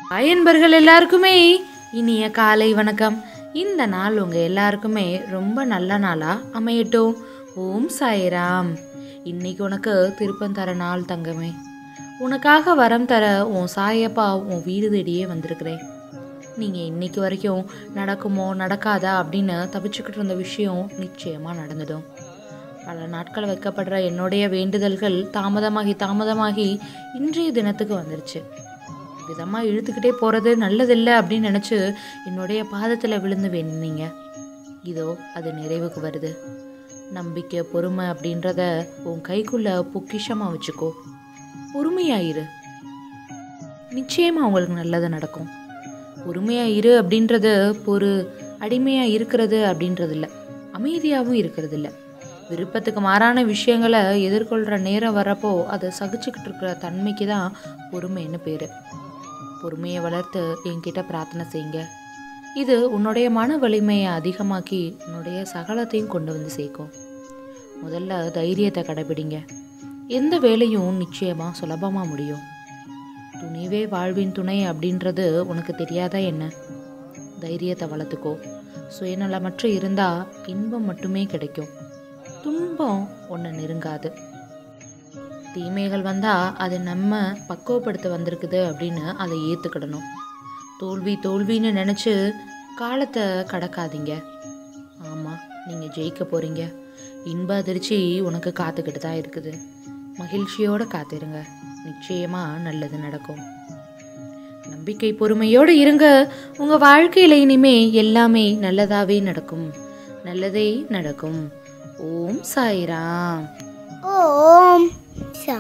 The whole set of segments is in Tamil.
அயன்பர்கள் எல்லாருக்குமே இனிய காலை வணக்கம் இந்த நாள் உங்கள் எல்லாருக்குமே ரொம்ப நல்ல நாளாக அமையட்டும் ஓம் சாய்ராம் இன்னைக்கு உனக்கு திருப்பம் தர நாள் தங்கமே உனக்காக வரம் தர உன் சாயப்பா உன் வீடு தேடியே வந்திருக்கிறேன் நீங்கள் இன்னைக்கு வரைக்கும் நடக்குமோ நடக்காதா அப்படின்னு தவிச்சுக்கிட்டு இருந்த விஷயம் நிச்சயமாக நடந்துடும் பல நாட்கள் வைக்கப்படுற என்னுடைய வேண்டுதல்கள் தாமதமாகி தாமதமாகி இன்றைய தினத்துக்கு வந்துருச்சு விதமாக இழுத்துக்கிட்டே போகிறது நல்லதில்லை அப்படின்னு நினச்சி என்னுடைய பாதத்தில் விழுந்து வேண்டினீங்க இதோ அது நிறைவுக்கு வருது நம்பிக்கை பொறுமை அப்படின்றத உன் கைக்குள்ள பொக்கிஷமாக வச்சுக்கோ பொறுமையாயிரு நிச்சயமாக உங்களுக்கு நல்லது நடக்கும் பொறுமையாக இரு அப்படின்றது ஒரு அடிமையாக இருக்கிறது அப்படின்றது இல்லை அமைதியாகவும் இருக்கிறது இல்லை விருப்பத்துக்கு மாறான விஷயங்களை எதிர்கொள்கிற நேரம் வரப்போ அதை சகிச்சுக்கிட்டு இருக்கிற தன்மைக்கு தான் பொறுமைன்னு பேர் பொறுமையை வளர்த்து என்கிட்ட பிரார்த்தனை செய்யுங்க இது உன்னுடைய மன வலிமையை அதிகமாக்கி உன்னுடைய சகலத்தையும் கொண்டு வந்து சேர்க்கும் முதல்ல தைரியத்தை கடைபிடிங்க எந்த வேலையும் நிச்சயமாக சுலபமாக முடியும் துணிவே வாழ்வின் துணை அப்படின்றது உனக்கு தெரியாதா என்ன தைரியத்தை வளர்த்துக்கோ சுயநலமற்று இருந்தால் இன்பம் மட்டுமே கிடைக்கும் துன்பம் ஒன்று நெருங்காது தீமைகள் வந்தால் அது நம்ம பக்குவப்படுத்த வந்திருக்குது அப்படின்னு அதை ஏற்றுக்கிடணும் தோல்வி தோல்வின்னு நினச்சி காலத்தை கடக்காதீங்க ஆமாம் நீங்கள் ஜெயிக்க போகிறீங்க இன்ப அதிர்ச்சி உனக்கு காத்துக்கிட்டு தான் இருக்குது மகிழ்ச்சியோடு காத்திருங்க நிச்சயமாக நல்லது நடக்கும் நம்பிக்கை பொறுமையோடு இருங்க உங்கள் வாழ்க்கையில் இனிமே எல்லாமே நல்லதாகவே நடக்கும் நல்லதே நடக்கும் ஓம் சாய்ராம் ஓம் சா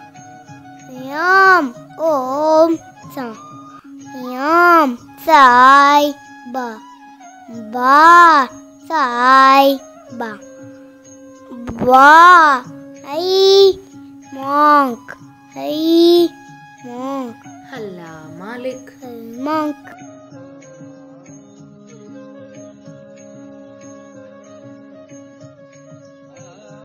யாம் ஓம் சா யாம் சாய் பா பா சாய் பா பா ஐ மாங்க் ஐ மாங்க் அல்லா மாலிக் மாங்க்